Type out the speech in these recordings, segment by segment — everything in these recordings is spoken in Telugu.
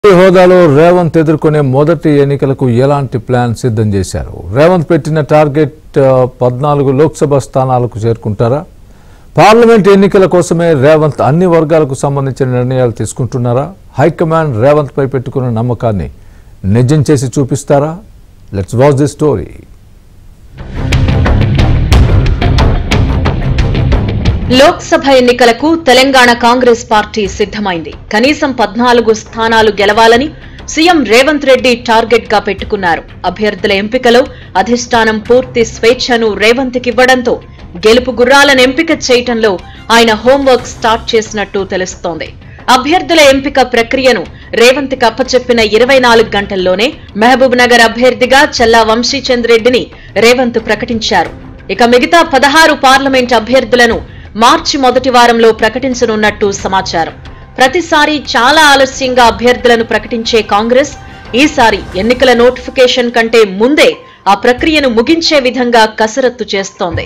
ఈ హోదాలో రేవంత్ ఎదుర్కొనే మొదటి ఎన్నికలకు ఎలాంటి ప్లాన్ సిద్ధం చేశారు రేవంత్ పెట్టిన టార్గెట్ ఆ, పద్నాలుగు లోక్సభ స్థానాలకు చేరుకుంటారా పార్లమెంట్ ఎన్నికల కోసమే రేవంత్ అన్ని వర్గాలకు సంబంధించిన నిర్ణయాలు తీసుకుంటున్నారా హైకమాండ్ రేవంత్ పై పెట్టుకున్న నమ్మకాన్ని నిజం చేసి చూపిస్తారా let's watch the story Lok Sabha ఎన్నికలకు తెలంగాణ కాంగ్రెస్ పార్టీ సిద్ధమైంది కనీసం పద్నాలుగు స్థానాలు గెలవాలని సీఎం రేవంత్ రెడ్డి టార్గెట్ గా పెట్టుకున్నారు అభ్యర్థుల ఎంపికలో అధిష్టానం పూర్తి స్వేచ్ఛను రేవంత్ ఇవ్వడంతో గెలుపు గుర్రాలను ఎంపిక చేయటంలో ఆయన హోంవర్క్ స్టార్ట్ చేసినట్టు తెలుస్తోంది అభ్యర్థుల ఎంపిక ప్రక్రియను రేవంత్ కి అప్పచెప్పిన ఇరవై నాలుగు గంటల్లోనే మహబూబ్ నగర్ అభ్యర్థిగా చల్లా వంశీచంద్ రెడ్డిని రేవంత్ ప్రకటించారు ఇక మిగతా పదహారు పార్లమెంట్ అభ్యర్థులను మార్చి మొదటి వారంలో ప్రకటించనున్నట్టు సమాచారం ప్రతిసారి చాలా ఆలస్యంగా అభ్యర్థులను ప్రకటించే కాంగ్రెస్ ఈసారి ఎన్నికల నోటిఫికేషన్ కంటే ముందే ఆ ప్రక్రియను ముగించే విధంగా కసరత్తు చేస్తోంది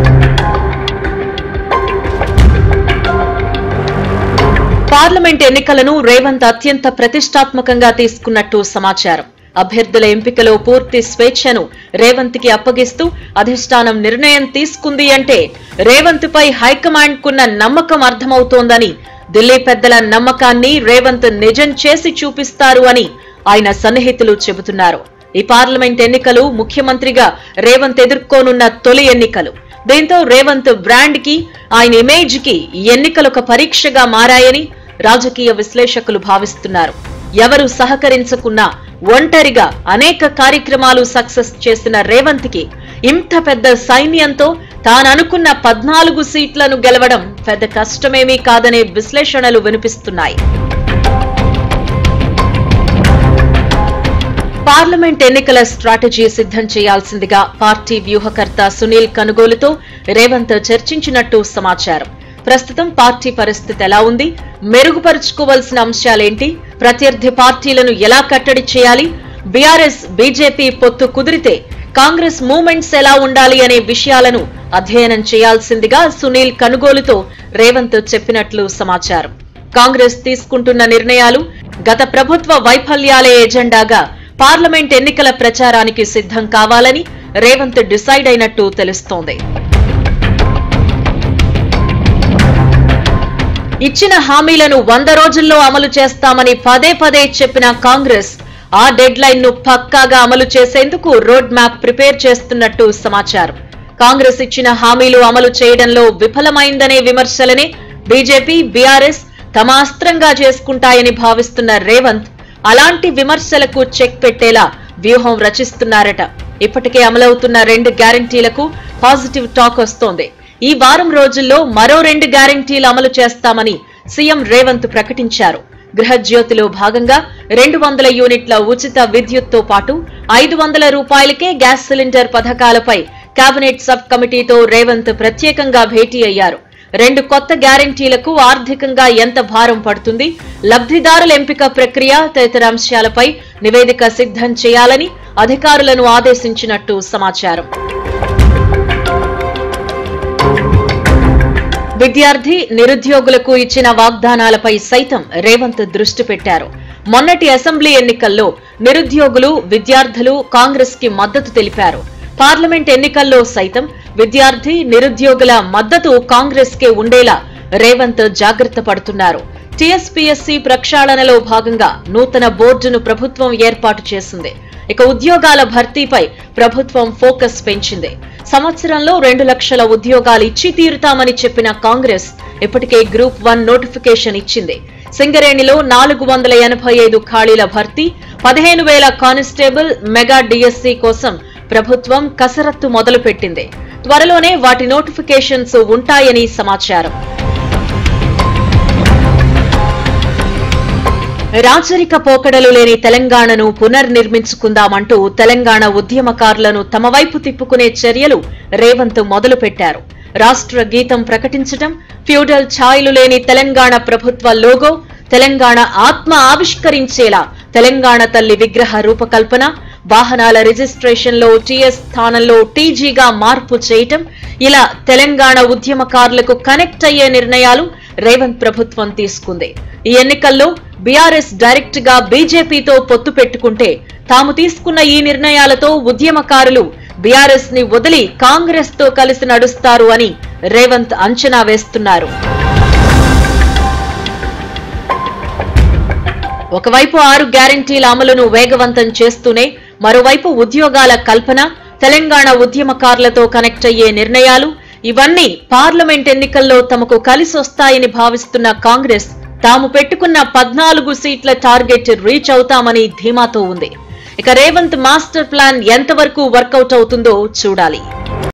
పార్లమెంట్ ఎన్నికలను రేవంత్ అత్యంత ప్రతిష్టాత్మకంగా తీసుకున్నట్టు సమాచారం అభ్యర్థుల ఎంపికలో పూర్తి స్వేచ్ఛను రేవంత్ కి అప్పగిస్తూ అధిష్టానం నిర్ణయం తీసుకుంది అంటే రేవంత్ పై హైకమాండ్ కున్న నమ్మకం అర్థమవుతోందని ఢిల్లీ పెద్దల నమ్మకాన్ని రేవంత్ నిజం చేసి చూపిస్తారు అని ఆయన సన్నిహితులు చెబుతున్నారు ఈ పార్లమెంట్ ఎన్నికలు ముఖ్యమంత్రిగా రేవంత్ ఎదుర్కోనున్న తొలి ఎన్నికలు దీంతో రేవంత్ బ్రాండ్ కి ఆయన ఇమేజ్ కి ఈ ఎన్నికలు ఒక పరీక్షగా మారాయని రాజకీయ విశ్లేషకులు భావిస్తున్నారు ఎవరు సహకరించకున్నా ఒంటరిగా అనేక కార్యక్రమాలు సక్సెస్ చేసిన రేవంత్ కి ఇంత పెద్ద సైన్యంతో తాననుకున్న పద్నాలుగు సీట్లను గెలవడం పెద్ద కష్టమేమీ కాదనే విశ్లేషణలు వినిపిస్తున్నాయి పార్లమెంట్ ఎన్నికల స్ట్రాటజీ సిద్ధం చేయాల్సిందిగా పార్టీ వ్యూహకర్త సునీల్ కనుగోలుతో రేవంత్ చర్చించినట్టు సమాచారం ప్రస్తుతం పార్టీ పరిస్థితి ఎలా ఉంది మెరుగుపరుచుకోవాల్సిన అంశాలేంటి ప్రత్యర్థి పార్టీలను ఎలా కట్టడి చేయాలి బీఆర్ఎస్ బీజేపీ పొత్తు కుదిరితే కాంగ్రెస్ మూవ్మెంట్స్ ఎలా ఉండాలి అనే విషయాలను అధ్యయనం చేయాల్సిందిగా సునీల్ కనుగోలుతో రేవంత్ చెప్పినట్లు సమాచారం కాంగ్రెస్ తీసుకుంటున్న నిర్ణయాలు గత ప్రభుత్వ వైఫల్యాలే ఎజెండాగా పార్లమెంట్ ఎన్నికల ప్రచారానికి సిద్ధం కావాలని రేవంత్ డిసైడ్ అయినట్టు తెలుస్తోంది ఇచ్చిన హామీలను వంద రోజుల్లో అమలు చేస్తామని పదే పదే చెప్పిన కాంగ్రెస్ ఆ డెడ్ లైన్ ను పక్కాగా అమలు చేసేందుకు రోడ్ మ్యాప్ ప్రిపేర్ చేస్తున్నట్టు సమాచారం కాంగ్రెస్ ఇచ్చిన హామీలు అమలు చేయడంలో విఫలమైందనే విమర్శలనే బీజేపీ బీఆర్ఎస్ తమ అస్త్రంగా చేసుకుంటాయని భావిస్తున్న రేవంత్ అలాంటి విమర్శలకు చెక్ పెట్టేలా వ్యూహం రచిస్తున్నారట ఇప్పటికే అమలవుతున్న రెండు గ్యారంటీలకు పాజిటివ్ టాక్ వస్తోంది ఈ వారం రోజుల్లో మరో రెండు గ్యారంటీలు అమలు చేస్తామని సీఎం రేవంత్ ప్రకటించారు గృహజ్యోతిలో భాగంగా రెండు వందల యూనిట్ల ఉచిత విద్యుత్తో పాటు ఐదు వందల రూపాయలకే గ్యాస్ సిలిండర్ పథకాలపై కేబినెట్ సబ్ కమిటీతో రేవంత్ ప్రత్యేకంగా భేటీ అయ్యారు రెండు కొత్త గ్యారంటీలకు ఆర్థికంగా ఎంత భారం పడుతుంది లబ్ధిదారుల ఎంపిక ప్రక్రియ తదితర అంశాలపై నివేదిక సిద్ధం చేయాలని అధికారులను ఆదేశించినట్టు సమాచారం విద్యార్థి నిరుద్యోగులకు ఇచ్చిన వాగ్దానాలపై సైతం రేవంత్ దృష్టి పెట్టారు మొన్నటి అసెంబ్లీ ఎన్నికల్లో నిరుద్యోగులు విద్యార్థులు కాంగ్రెస్ కి మద్దతు తెలిపారు పార్లమెంట్ ఎన్నికల్లో సైతం విద్యార్థి నిరుద్యోగుల మద్దతు కాంగ్రెస్ కే ఉండేలా రేవంత్ జాగ్రత్త పడుతున్నారు టీఎస్పీఎస్సీ ప్రక్షాళనలో భాగంగా నూతన బోర్డును ప్రభుత్వం ఏర్పాటు చేసింది ఇక ఉద్యోగాల భర్తీపై ప్రభుత్వం ఫోకస్ పెంచింది సంవత్సరంలో రెండు లక్షల ఉద్యోగాలు ఇచ్చి తీరుతామని చెప్పిన కాంగ్రెస్ ఇప్పటికే గ్రూప్ వన్ నోటిఫికేషన్ ఇచ్చింది సింగరేణిలో నాలుగు వందల ఎనభై ఐదు ఖాళీల భర్తీ పదిహేను వేల కానిస్టేబుల్ మెగా డిఎస్సీ కోసం ప్రభుత్వం కసరత్తు మొదలుపెట్టింది త్వరలోనే వాటి నోటిఫికేషన్స్ ఉంటాయని సమాచారం రాచరిక పోకడలు లేని తెలంగాణను పునర్నిర్మించుకుందామంటూ తెలంగాణ ఉద్యమకారులను తమ వైపు తిప్పుకునే చర్యలు రేవంత్ మొదలుపెట్టారు రాష్ట్ర గీతం ప్రకటించడం ఫ్యూడల్ ఛాయలు లేని తెలంగాణ ప్రభుత్వ లోగో తెలంగాణ ఆత్మ ఆవిష్కరించేలా తెలంగాణ తల్లి విగ్రహ రూపకల్పన వాహనాల రిజిస్ట్రేషన్ లో టీఎస్ స్థానంలో టీజీగా మార్పు చేయటం ఇలా తెలంగాణ ఉద్యమకారులకు కనెక్ట్ అయ్యే నిర్ణయాలు రేవంత్ ప్రభుత్వం తీసుకుంది ఈ ఎన్నికల్లో బీఆర్ఎస్ డైరెక్ట్ గా బీజేపీతో పొత్తు పెట్టుకుంటే తాము తీసుకున్న ఈ నిర్ణయాలతో ఉద్యమకారులు బీఆర్ఎస్ ని వదిలి కాంగ్రెస్ తో కలిసి నడుస్తారు అని రేవంత్ అంచనా వేస్తున్నారు ఒకవైపు ఆరు గ్యారంటీల అమలును వేగవంతం చేస్తూనే మరోవైపు ఉద్యోగాల కల్పన తెలంగాణ ఉద్యమకారులతో కనెక్ట్ అయ్యే నిర్ణయాలు ఇవన్నీ పార్లమెంట్ ఎన్నికల్లో తమకు కలిసొస్తాయని భావిస్తున్న కాంగ్రెస్ తాము పెట్టుకున్న పద్నాలుగు సీట్ల టార్గెట్ రీచ్ అవుతామని ధీమాతో ఉంది ఇక రేవంత్ మాస్టర్ ప్లాన్ ఎంతవరకు వర్కౌట్ అవుతుందో చూడాలి